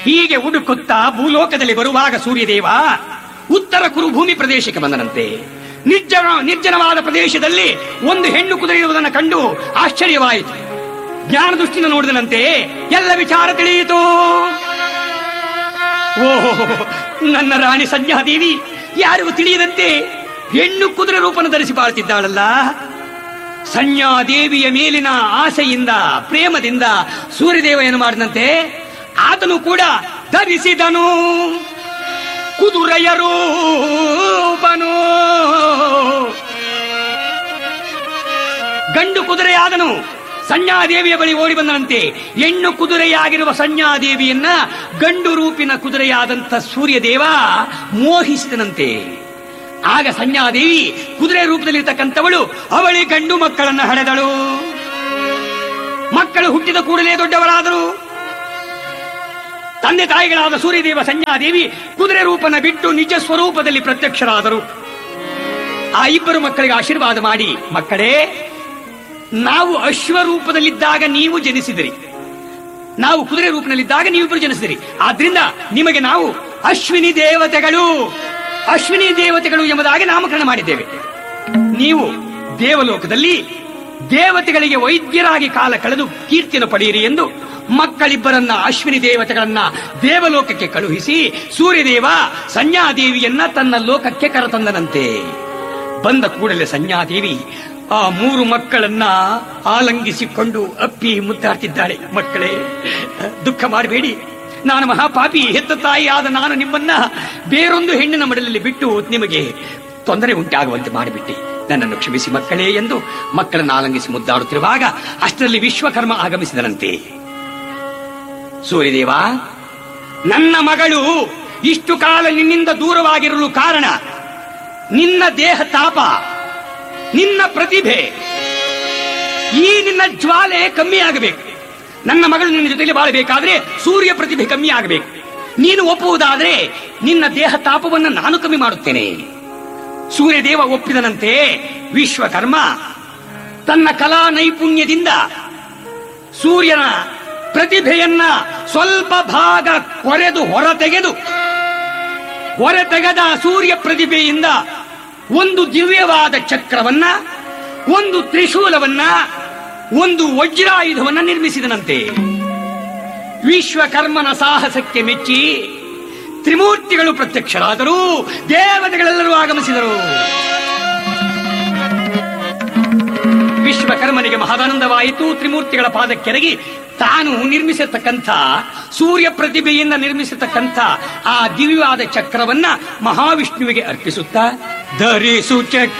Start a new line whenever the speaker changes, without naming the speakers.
ಹೀಗೆ ಹುಡುಕುತ್ತಾ ಭೂಲೋಕದಲ್ಲಿ ಬರುವಾಗ ಸೂರ್ಯದೇವ ಉತ್ತರ ಕುರುಭೂಮಿ ಪ್ರದೇಶಕ್ಕೆ ಬಂದನಂತೆ ನಿರ್ಜನ ನಿರ್ಜನವಾದ ಪ್ರದೇಶದಲ್ಲಿ ಒಂದು ಹೆಣ್ಣು ಕುದುರೆ ಇರುವುದನ್ನು ಕಂಡು ಆಶ್ಚರ್ಯವಾಯಿತು ಜ್ಞಾನ ದೃಷ್ಟಿಯಿಂದ ನೋಡಿದನಂತೆ ಎಲ್ಲ ವಿಚಾರ ತಿಳಿಯಿತು ಓಹೋ ನನ್ನ ರಾಣಿ ಸಂಧ್ಯಾದೇವಿ ಯಾರಿಗೂ ತಿಳಿಯದಂತೆ ಹೆಣ್ಣು ಕುದುರೆ ರೂಪನ ಧರಿಸಿ ಬಾಳ್ತಿದ್ದಾಳಲ್ಲ ಸಂಜ್ಞಾದೇವಿಯ ಮೇಲಿನ ಆಸೆಯಿಂದ ಪ್ರೇಮದಿಂದ ಸೂರ್ಯದೇವ ಏನು ಮಾಡಿದಂತೆ ಆತನು ಕೂಡ ಧರಿಸಿದನು ಕುದುರೆಯ ರೂಪನು ಗಂಡು ಕುದುರೆಯಾದನು ಸಂಜ್ಞಾದೇವಿಯ ಬಳಿ ಓಡಿ ಬಂದನಂತೆ ಹೆಣ್ಣು ಕುದುರೆಯಾಗಿರುವ ಸಂಜ್ಞಾದೇವಿಯನ್ನ ಗಂಡು ರೂಪಿನ ಕುದುರೆಯಾದಂತ ಸೂರ್ಯದೇವ ಮೋಹಿಸಿದನಂತೆ ಆಗ ಸಂಜ್ಞಾದೇವಿ ಕುದುರೆ ರೂಪದಲ್ಲಿರ್ತಕ್ಕಂಥವಳು ಅವಳಿ ಗಂಡು ಮಕ್ಕಳನ್ನ ಹಡೆದಳು ಮಕ್ಕಳು ಹುಟ್ಟಿದ ಕೂಡಲೇ ದೊಡ್ಡವರಾದರು ತಂದೆ ತಾಯಿಗಳಾದ ಸೂರ್ಯದೇವ ಸಂಜ್ಞಾದೇವಿ ಕುದುರೆ ರೂಪನ ಬಿಟ್ಟು ನಿಜ ಸ್ವರೂಪದಲ್ಲಿ ಪ್ರತ್ಯಕ್ಷರಾದರು ಆ ಇಬ್ಬರು ಮಕ್ಕಳಿಗೆ ಆಶೀರ್ವಾದ ಮಾಡಿ ಮಕ್ಕಳೇ ನಾವು ಅಶ್ವರೂಪದಲ್ಲಿದ್ದಾಗ ನೀವು ಜನಿಸಿದಿರಿ ನಾವು ಕುದುರೆ ರೂಪದಲ್ಲಿದ್ದಾಗ ನೀವಿಬ್ಬರು ಜನಿಸಿದಿರಿ ಆದ್ರಿಂದ ನಿಮಗೆ ನಾವು ಅಶ್ವಿನಿ ದೇವತೆಗಳು ಅಶ್ವಿನಿ ದೇವತೆಗಳು ಎಂಬುದಾಗಿ ನಾಮಕರಣ ಮಾಡಿದ್ದೇವೆ ನೀವು ದೇವಲೋಕದಲ್ಲಿ ದೇವತೆಗಳಿಗೆ ವೈದ್ಯರಾಗಿ ಕಾಲ ಕಳೆದು ಕೀರ್ತಿಯನ್ನು ಪಡೆಯಿರಿ ಎಂದು ಮಕ್ಕಳಿಬ್ಬರನ್ನ ಅಶ್ವಿನಿ ದೇವತೆಗಳನ್ನ ದೇವಲೋಕಕ್ಕೆ ಕಳುಹಿಸಿ ಸೂರ್ಯದೇವ ಸಂಜ್ಞಾದೇವಿಯನ್ನ ತನ್ನ ಲೋಕಕ್ಕೆ ಕರೆತಂದನಂತೆ ಬಂದ ಕೂಡಲೇ ಸಂಜ್ಞಾದೇವಿ ಆ ಮೂರು ಮಕ್ಕಳನ್ನ ಆಲಂಗಿಸಿಕೊಂಡು ಅಪ್ಪಿ ಮುದ್ದಾಡ್ತಿದ್ದಾಳೆ ಮಕ್ಕಳೇ ದುಃಖ ಮಾಡಬೇಡಿ ನಾನು ಮಹಾಪಾಪಿ ಹೆತ್ತ ತಾಯಿಯಾದ ನಾನು ನಿಮ್ಮನ್ನ ಬೇರೊಂದು ಹೆಣ್ಣಿನ ಮಡಲಲ್ಲಿ ಬಿಟ್ಟು ನಿಮಗೆ ತೊಂದರೆ ಉಂಟಾಗುವಂತೆ ಮಾಡಿಬಿಟ್ಟೆ ನನ್ನನ್ನು ಕ್ಷಮಿಸಿ ಮಕ್ಕಳೇ ಎಂದು ಮಕ್ಕಳನ್ನು ಆಲಂಗಿಸಿ ಮುದ್ದಾಡುತ್ತಿರುವಾಗ ಅಷ್ಟರಲ್ಲಿ ವಿಶ್ವಕರ್ಮ ಆಗಮಿಸಿದನಂತೆ ಸೂರ್ಯದೇವ ನನ್ನ ಮಗಳು ಇಷ್ಟು ಕಾಲ ನಿನ್ನಿಂದ ದೂರವಾಗಿರಲು ಕಾರಣ ನಿನ್ನ ದೇಹ ತಾಪ ನಿನ್ನ ಪ್ರತಿಭೆ ಈ ನಿನ್ನ ಜ್ವಾಲೆ ಕಮ್ಮಿ ಆಗಬೇಕು ನನ್ನ ಮಗಳು ನಿನ್ನ ಜೊತೆಲಿ ಬಾಳಬೇಕಾದ್ರೆ ಸೂರ್ಯ ಪ್ರತಿಭೆ ಕಮ್ಮಿ ಆಗಬೇಕು ನೀನು ಒಪ್ಪುವುದಾದ್ರೆ ನಿನ್ನ ದೇಹ ತಾಪವನ್ನು ನಾನು ಕಮ್ಮಿ ಮಾಡುತ್ತೇನೆ ಸೂರ್ಯದೇವ ಒಪ್ಪಿದನಂತೆ ವಿಶ್ವಕರ್ಮ ತನ್ನ ಕಲಾ ನೈಪುಣ್ಯದಿಂದ ಸೂರ್ಯನ ಪ್ರತಿಭೆಯನ್ನ ಸ್ವಲ್ಪ ಭಾಗ ಕೊರೆದು ಹೊರತೆಗೆದು ಹೊರತೆಗೆದ ಸೂರ್ಯ ಪ್ರತಿಭೆಯಿಂದ ಒಂದು ದಿವ್ಯವಾದ ಚಕ್ರವನ್ನ ಒಂದು ತ್ರಿಶೂಲವನ್ನ ಒಂದು ವಜ್ರಾಯುಧವನ್ನ ನಿರ್ಮಿಸಿದನಂತೆ ವಿಶ್ವಕರ್ಮನ ಸಾಹಸಕ್ಕೆ ಮೆಚ್ಚಿ ತ್ರಿಮೂರ್ತಿಗಳು ಪ್ರತ್ಯಕ್ಷರಾದರು ದೇವತೆಗಳೆಲ್ಲರೂ ಆಗಮಿಸಿದರು ವಿಶ್ವಕರ್ಮನಿಗೆ ಮಹದಾನಂದವಾಯಿತು ತ್ರಿಮೂರ್ತಿಗಳ ಪಾದಕ್ಕೆರಗಿ ತಾನು ನಿರ್ಮಿಸಿರ್ತಕ್ಕಂಥ ಸೂರ್ಯ ಪ್ರತಿಭೆಯಿಂದ ನಿರ್ಮಿಸಿರ್ತಕ್ಕಂಥ ಆ ದಿವ್ಯವಾದ ಚಕ್ರವನ್ನ ಮಹಾವಿಷ್ಣುವಿಗೆ ಅರ್ಪಿಸುತ್ತಾ ಧರಿಸು ಚಕ್ರ